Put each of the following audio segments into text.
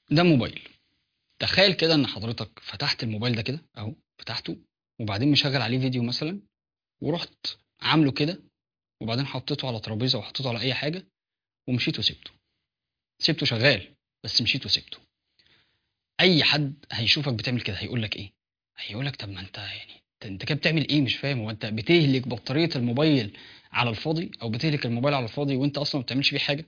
ده موبايل تخيل كده ان حضرتك فتحت الموبايل ده كده اهو فتحته وبعدين مشغل عليه فيديو مثلا ورحت عامله كده وبعدين حطيته على ترابيزه وحطيته على اي حاجه ومشيت وسبته سبته شغال بس مشيت وسبته اي حد هيشوفك بتعمل كده هيقول لك ايه هيقول لك طب ما انت يعني انت- انت كده بتعمل ايه مش فاهم هو انت بتهلك بطاريه الموبايل على الفاضي او بتهلك الموبايل على الفاضي وانت اصلا ما بتعملش بيه حاجه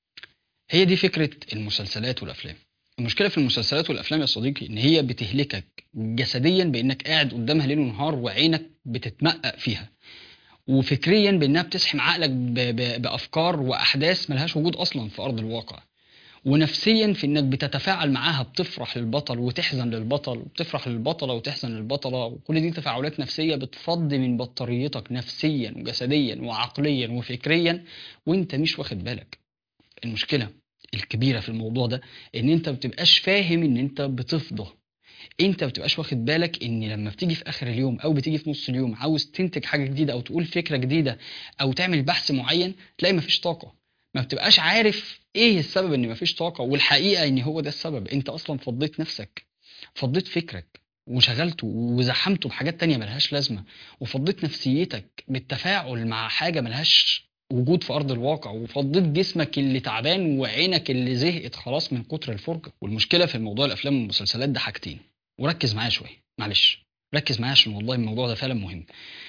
هي دي فكره المسلسلات والافلام المشكله في المسلسلات والافلام يا صديقي ان هي بتهلكك جسديا بانك قاعد قدامها ليل ونهار وعينك بتتمقق فيها وفكريا بانها بتسحم عقلك ب... ب... بافكار واحداث ملهاش وجود اصلا في ارض الواقع ونفسيا في انك بتتفاعل معاها بتفرح للبطل وتحزن للبطل وبتفرح للبطله وتحزن للبطله وكل دي تفاعلات نفسيه بتفضي من بطاريتك نفسيا وجسديا وعقليا وفكريا وانت مش واخد بالك المشكله الكبيره في الموضوع ده ان انت بتبقاش فاهم ان انت بتفضى انت بتبقاش واخد بالك ان لما بتيجي في اخر اليوم او بتيجي في نص اليوم عاوز تنتج حاجه جديده او تقول فكره جديده او تعمل بحث معين تلاقي مفيش طاقه ما بتبقاش عارف ايه السبب ان مفيش طاقه والحقيقه ان هو ده السبب انت اصلا فضيت نفسك فضيت فكرك وشغلته وزحمته بحاجات تانية ملهاش لازمة وفضيت نفسيتك بالتفاعل مع حاجة ملهاش وجود في أرض الواقع وفضيت جسمك اللي تعبان وعينك اللي زهقت خلاص من كتر الفرجة والمشكلة في الموضوع الأفلام والمسلسلات ده حاجتين وركز معايا شوية معلش ركز معايا عشان والله الموضوع ده فعلا مهم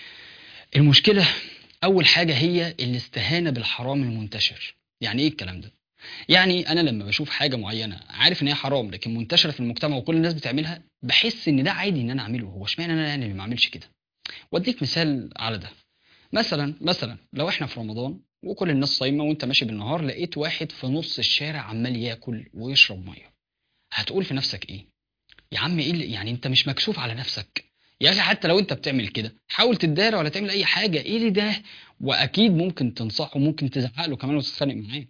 المشكلة أول حاجة هي الاستهانة بالحرام المنتشر يعني إيه الكلام ده؟ يعني أنا لما بشوف حاجة معينة عارف إن هي حرام لكن منتشرة في المجتمع وكل الناس بتعملها بحس إن ده عادي إن أنا أعمله هو اشمعنى أنا يعني اللي ما أعملش كده؟ وأديك مثال على ده مثلا مثلا لو إحنا في رمضان وكل الناس صايمة وأنت ماشي بالنهار لقيت واحد في نص الشارع عمال ياكل ويشرب مية هتقول في نفسك إيه؟ يا عم ايه اللي- يعني انت مش مكسوف على نفسك يا اخي حتى لو انت بتعمل كده حاول تتدارى ولا تعمل اي حاجه ايه اللي ده واكيد ممكن تنصحه وممكن تزعق له كمان وتتخانق معاه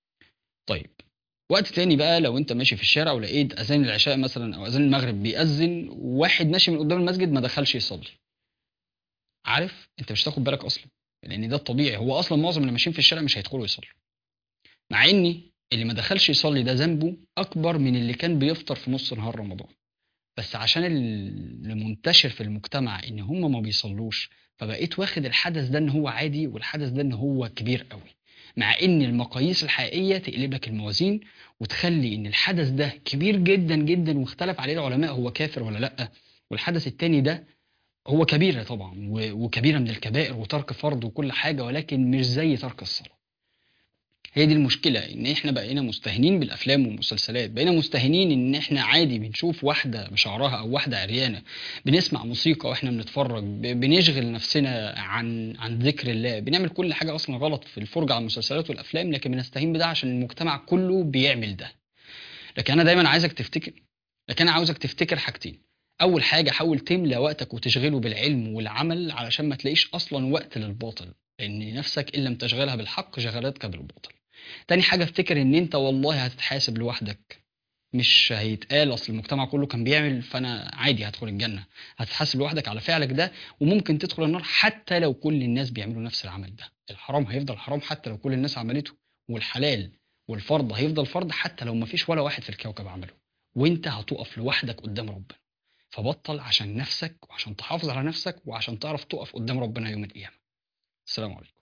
طيب وقت تاني بقى لو انت ماشي في الشارع ولقيت اذان العشاء مثلا او اذان المغرب بيأذن وواحد ماشي من قدام المسجد ما دخلش يصلي عارف انت مش تاخد بالك اصلا لان ده الطبيعي هو اصلا معظم اللي ماشيين في الشارع مش هيدخلوا يصلوا مع ان اللي ما دخلش يصلي ده ذنبه اكبر من اللي كان بيفطر في نص نهار رمضان بس عشان اللي منتشر في المجتمع ان هم ما بيصلوش فبقيت واخد الحدث ده ان هو عادي والحدث ده ان هو كبير قوي مع ان المقاييس الحقيقيه تقلب لك الموازين وتخلي ان الحدث ده كبير جدا جدا واختلف عليه العلماء هو كافر ولا لا والحدث التاني ده هو كبيره طبعا و- وكبيره من الكبائر وترك فرض وكل حاجه ولكن مش زي ترك الصلاه هي دي المشكلة إن إحنا بقينا مستهينين بالأفلام والمسلسلات، بقينا مستهينين إن إحنا عادي بنشوف واحدة بشعرها أو واحدة عريانة، بنسمع موسيقى وإحنا بنتفرج، ب- بنشغل نفسنا عن عن ذكر الله، بنعمل كل حاجة أصلا غلط في الفرجة على المسلسلات والأفلام لكن بنستهين بده عشان المجتمع كله بيعمل ده. لكن أنا دايما عايزك تفتكر لكن أنا عاوزك تفتكر حاجتين. أول حاجة حاول تملى وقتك وتشغله بالعلم والعمل علشان ما تلاقيش أصلا وقت للباطل، لأن نفسك إن لم تشغلها بالحق شغلتك بالباطل. تاني حاجة افتكر ان انت والله هتتحاسب لوحدك مش هيتقال اصل المجتمع كله كان بيعمل فانا عادي هدخل الجنة هتتحاسب لوحدك على فعلك ده وممكن تدخل النار حتى لو كل الناس بيعملوا نفس العمل ده الحرام هيفضل حرام حتى لو كل الناس عملته والحلال والفرض هيفضل فرض حتى لو مفيش ولا واحد في الكوكب عمله وانت هتقف لوحدك قدام ربنا فبطل عشان نفسك وعشان تحافظ على نفسك وعشان تعرف تقف قدام ربنا يوم القيامة السلام عليكم